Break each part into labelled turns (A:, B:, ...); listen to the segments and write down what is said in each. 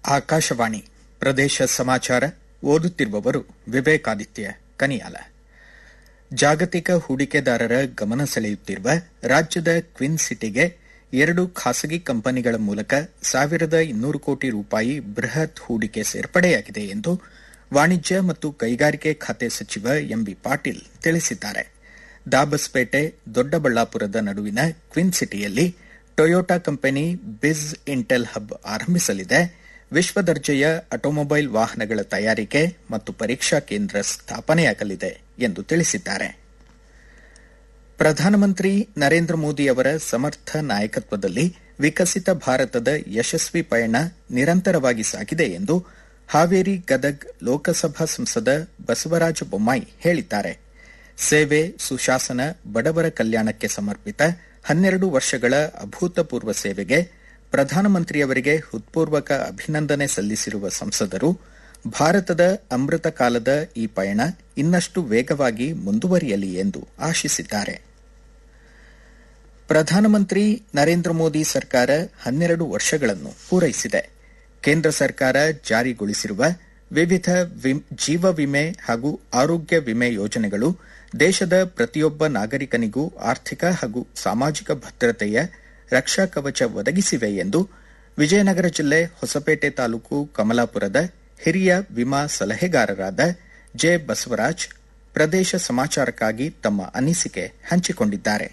A: ಆಕಾಶವಾಣಿ ಪ್ರದೇಶ ಸಮಾಚಾರ ಓದುತ್ತಿರುವವರು ವಿವೇಕಾದಿತ್ಯ ಕನಿಯಾಲ ಜಾಗತಿಕ ಹೂಡಿಕೆದಾರರ ಗಮನ ಸೆಳೆಯುತ್ತಿರುವ ರಾಜ್ಯದ ಕ್ವಿನ್ ಸಿಟಿಗೆ ಎರಡು ಖಾಸಗಿ ಕಂಪನಿಗಳ ಮೂಲಕ ಸಾವಿರದ ಇನ್ನೂರು ಕೋಟಿ ರೂಪಾಯಿ ಬೃಹತ್ ಹೂಡಿಕೆ ಸೇರ್ಪಡೆಯಾಗಿದೆ ಎಂದು ವಾಣಿಜ್ಯ ಮತ್ತು ಕೈಗಾರಿಕೆ ಖಾತೆ ಸಚಿವ ಎಂಬಿ ಪಾಟೀಲ್ ತಿಳಿಸಿದ್ದಾರೆ ದಾಬಸ್ಪೇಟೆ ದೊಡ್ಡಬಳ್ಳಾಪುರದ ನಡುವಿನ ಕ್ವಿನ್ ಸಿಟಿಯಲ್ಲಿ ಟೊಯೋಟಾ ಕಂಪನಿ ಬಿಸ್ ಇಂಟೆಲ್ ಹಬ್ ಆರಂಭಿಸಲಿದೆ ವಿಶ್ವದರ್ಜೆಯ ಆಟೋಮೊಬೈಲ್ ವಾಹನಗಳ ತಯಾರಿಕೆ ಮತ್ತು ಪರೀಕ್ಷಾ ಕೇಂದ್ರ ಸ್ಥಾಪನೆಯಾಗಲಿದೆ ಎಂದು ತಿಳಿಸಿದ್ದಾರೆ ಪ್ರಧಾನಮಂತ್ರಿ ನರೇಂದ್ರ ಮೋದಿ ಅವರ ಸಮರ್ಥ ನಾಯಕತ್ವದಲ್ಲಿ ವಿಕಸಿತ ಭಾರತದ ಯಶಸ್ವಿ ಪಯಣ ನಿರಂತರವಾಗಿ ಸಾಗಿದೆ ಎಂದು ಹಾವೇರಿ ಗದಗ್ ಲೋಕಸಭಾ ಸಂಸದ ಬಸವರಾಜ ಬೊಮ್ಮಾಯಿ ಹೇಳಿದ್ದಾರೆ ಸೇವೆ ಸುಶಾಸನ ಬಡವರ ಕಲ್ಯಾಣಕ್ಕೆ ಸಮರ್ಪಿತ ಹನ್ನೆರಡು ವರ್ಷಗಳ ಅಭೂತಪೂರ್ವ ಸೇವೆಗೆ ಪ್ರಧಾನಮಂತ್ರಿಯವರಿಗೆ ಹೃತ್ಪೂರ್ವಕ ಅಭಿನಂದನೆ ಸಲ್ಲಿಸಿರುವ ಸಂಸದರು ಭಾರತದ ಅಮೃತ ಕಾಲದ ಈ ಪಯಣ ಇನ್ನಷ್ಟು ವೇಗವಾಗಿ ಮುಂದುವರಿಯಲಿ ಎಂದು ಆಶಿಸಿದ್ದಾರೆ ಪ್ರಧಾನಮಂತ್ರಿ ನರೇಂದ್ರ ಮೋದಿ ಸರ್ಕಾರ ಹನ್ನೆರಡು ವರ್ಷಗಳನ್ನು ಪೂರೈಸಿದೆ ಕೇಂದ್ರ ಸರ್ಕಾರ ಜಾರಿಗೊಳಿಸಿರುವ ವಿವಿಧ ಜೀವ ವಿಮೆ ಹಾಗೂ ಆರೋಗ್ಯ ವಿಮೆ ಯೋಜನೆಗಳು ದೇಶದ ಪ್ರತಿಯೊಬ್ಬ ನಾಗರಿಕನಿಗೂ ಆರ್ಥಿಕ ಹಾಗೂ ಸಾಮಾಜಿಕ ಭದ್ರತೆಯ ರಕ್ಷಾ ಕವಚ ಒದಗಿಸಿವೆ ಎಂದು ವಿಜಯನಗರ ಜಿಲ್ಲೆ ಹೊಸಪೇಟೆ ತಾಲೂಕು ಕಮಲಾಪುರದ ಹಿರಿಯ ವಿಮಾ ಸಲಹೆಗಾರರಾದ ಜೆ ಬಸವರಾಜ್ ಪ್ರದೇಶ ಸಮಾಚಾರಕ್ಕಾಗಿ ತಮ್ಮ ಅನಿಸಿಕೆ ಹಂಚಿಕೊಂಡಿದ್ದಾರೆ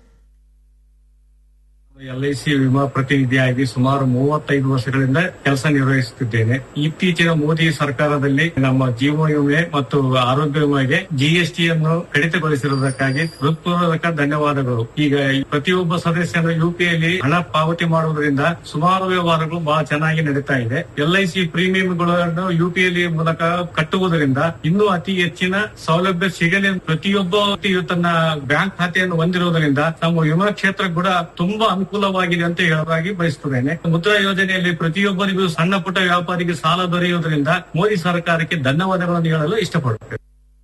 B: ಎಲ್ಐಸಿ ವಿಮಾ ಪ್ರತಿನಿಧಿಯಾಗಿ ಸುಮಾರು ಮೂವತ್ತೈದು ವರ್ಷಗಳಿಂದ ಕೆಲಸ ನಿರ್ವಹಿಸುತ್ತಿದ್ದೇನೆ ಇತ್ತೀಚಿನ ಮೋದಿ ಸರ್ಕಾರದಲ್ಲಿ ನಮ್ಮ ಜೀವ ವಿಮೆ ಮತ್ತು ಆರೋಗ್ಯ ವಿಮೆಗೆ ಜಿಎಸ್ಟಿ ಅನ್ನು ಕಡಿತಗೊಳಿಸಿರುವುದಕ್ಕಾಗಿ ಹೃತ್ಪೂರ್ವಕ ಧನ್ಯವಾದಗಳು ಈಗ ಪ್ರತಿಯೊಬ್ಬ ಸದಸ್ಯನು ಯುಪಿಐಲಿ ಹಣ ಪಾವತಿ ಮಾಡುವುದರಿಂದ ಸುಮಾರು ವ್ಯವಹಾರಗಳು ಬಹಳ ಚೆನ್ನಾಗಿ ನಡೀತಾ ಇದೆ ಎಲ್ಐಸಿ ಪ್ರೀಮಿಯಂಗಳನ್ನು ಯುಪಿಐಲಿ ಮೂಲಕ ಕಟ್ಟುವುದರಿಂದ ಇನ್ನೂ ಅತಿ ಹೆಚ್ಚಿನ ಸೌಲಭ್ಯ ಸಿಗಲಿ ಪ್ರತಿಯೊಬ್ಬ ವ್ಯಕ್ತಿಯು ತನ್ನ ಬ್ಯಾಂಕ್ ಖಾತೆಯನ್ನು ಹೊಂದಿರುವುದರಿಂದ ನಮ್ಮ ವಿಮಾ ಕ್ಷೇತ್ರ ಕೂಡ ತುಂಬಾ ಅನುಕೂಲವಾಗಿದೆ ಅಂತ ಹೇಳೋದಾಗಿ ಬಯಸುತ್ತೇನೆ ಮುದ್ರಾ ಯೋಜನೆಯಲ್ಲಿ ಪ್ರತಿಯೊಬ್ಬರಿಗೂ ಸಣ್ಣ ಪುಟ್ಟ ವ್ಯಾಪಾರಿಗೆ ಸಾಲ ದೊರೆಯುವುದರಿಂದ ಮೋದಿ ಸರ್ಕಾರಕ್ಕೆ ಧನ್ಯವಾದಗಳನ್ನು ಹೇಳಲು ಇಷ್ಟಪಡುತ್ತೇನೆ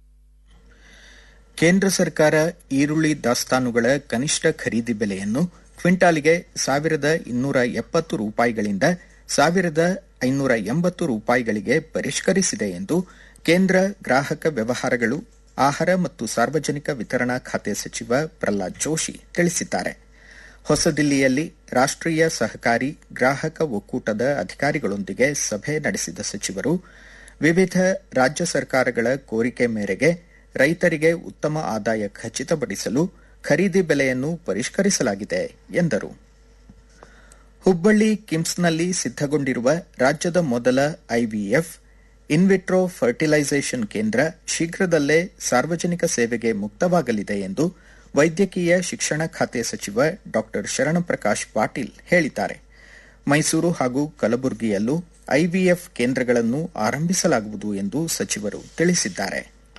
A: ಕೇಂದ್ರ ಸರ್ಕಾರ ಈರುಳ್ಳಿ ದಾಸ್ತಾನುಗಳ ಕನಿಷ್ಠ ಖರೀದಿ ಬೆಲೆಯನ್ನು ಕ್ವಿಂಟಾಲಿಗೆ ಸಾವಿರದ ಇನ್ನೂರ ಎಪ್ಪತ್ತು ರೂಪಾಯಿಗಳಿಂದ ಸಾವಿರದ ಐನೂರ ಎಂಬತ್ತು ರೂಪಾಯಿಗಳಿಗೆ ಪರಿಷ್ಕರಿಸಿದೆ ಎಂದು ಕೇಂದ್ರ ಗ್ರಾಹಕ ವ್ಯವಹಾರಗಳು ಆಹಾರ ಮತ್ತು ಸಾರ್ವಜನಿಕ ವಿತರಣಾ ಖಾತೆ ಸಚಿವ ಪ್ರಹ್ಲಾದ್ ಜೋಶಿ ತಿಳಿಸಿದ್ದಾರೆ ಹೊಸದಿಲ್ಲಿಯಲ್ಲಿ ರಾಷ್ಟೀಯ ಸಹಕಾರಿ ಗ್ರಾಹಕ ಒಕ್ಕೂಟದ ಅಧಿಕಾರಿಗಳೊಂದಿಗೆ ಸಭೆ ನಡೆಸಿದ ಸಚಿವರು ವಿವಿಧ ರಾಜ್ಯ ಸರ್ಕಾರಗಳ ಕೋರಿಕೆ ಮೇರೆಗೆ ರೈತರಿಗೆ ಉತ್ತಮ ಆದಾಯ ಖಚಿತಪಡಿಸಲು ಖರೀದಿ ಬೆಲೆಯನ್ನು ಪರಿಷ್ಕರಿಸಲಾಗಿದೆ ಎಂದರು ಹುಬ್ಬಳ್ಳಿ ಕಿಮ್ಸ್ನಲ್ಲಿ ಸಿದ್ದಗೊಂಡಿರುವ ರಾಜ್ಯದ ಮೊದಲ ಐವಿಎಫ್ ಇನ್ವಿಟ್ರೋ ಫರ್ಟಿಲೈಸೇಷನ್ ಕೇಂದ್ರ ಶೀಘ್ರದಲ್ಲೇ ಸಾರ್ವಜನಿಕ ಸೇವೆಗೆ ಮುಕ್ತವಾಗಲಿದೆ ಎಂದು ವೈದ್ಯಕೀಯ ಶಿಕ್ಷಣ ಖಾತೆ ಸಚಿವ ಡಾ ಶರಣಪ್ರಕಾಶ್ ಪಾಟೀಲ್ ಹೇಳಿದ್ದಾರೆ ಮೈಸೂರು ಹಾಗೂ ಕಲಬುರಗಿಯಲ್ಲೂ ಐವಿಎಫ್ ಕೇಂದ್ರಗಳನ್ನು ಆರಂಭಿಸಲಾಗುವುದು ಎಂದು ಸಚಿವರು ತಿಳಿಸಿದ್ದಾರೆ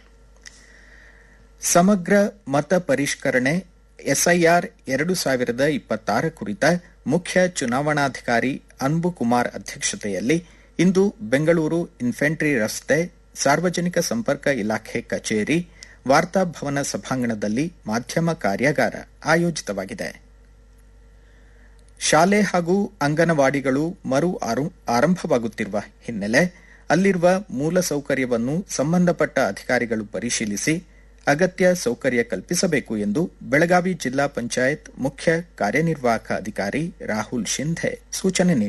A: ಸಮಗ್ರ ಮತ ಪರಿಷ್ಕರಣೆ ಎಸ್ಐಆರ್ ಎರಡು ಸಾವಿರದ ಇಪ್ಪತ್ತಾರ ಕುರಿತ ಮುಖ್ಯ ಚುನಾವಣಾಧಿಕಾರಿ ಅನ್ಬು ಕುಮಾರ್ ಅಧ್ಯಕ್ಷತೆಯಲ್ಲಿ ಇಂದು ಬೆಂಗಳೂರು ಇನ್ಫೆಂಟ್ರಿ ರಸ್ತೆ ಸಾರ್ವಜನಿಕ ಸಂಪರ್ಕ ಇಲಾಖೆ ಕಚೇರಿ ವಾರ್ತಾಭವನ ಸಭಾಂಗಣದಲ್ಲಿ ಮಾಧ್ಯಮ ಕಾರ್ಯಾಗಾರ ಆಯೋಜಿತವಾಗಿದೆ ಶಾಲೆ ಹಾಗೂ ಅಂಗನವಾಡಿಗಳು ಮರು ಆರಂಭವಾಗುತ್ತಿರುವ ಹಿನ್ನೆಲೆ ಅಲ್ಲಿರುವ ಮೂಲಸೌಕರ್ಯವನ್ನು ಸಂಬಂಧಪಟ್ಟ ಅಧಿಕಾರಿಗಳು ಪರಿಶೀಲಿಸಿ ಅಗತ್ಯ ಸೌಕರ್ಯ ಕಲ್ಪಿಸಬೇಕು ಎಂದು ಬೆಳಗಾವಿ ಜಿಲ್ಲಾ ಪಂಚಾಯತ್ ಮುಖ್ಯ ಕಾರ್ಯನಿರ್ವಾಹಕ ಅಧಿಕಾರಿ ರಾಹುಲ್ ಶಿಂಧೆ ಸೂಚನೆ ನೀಡಿದ್ದಾರೆ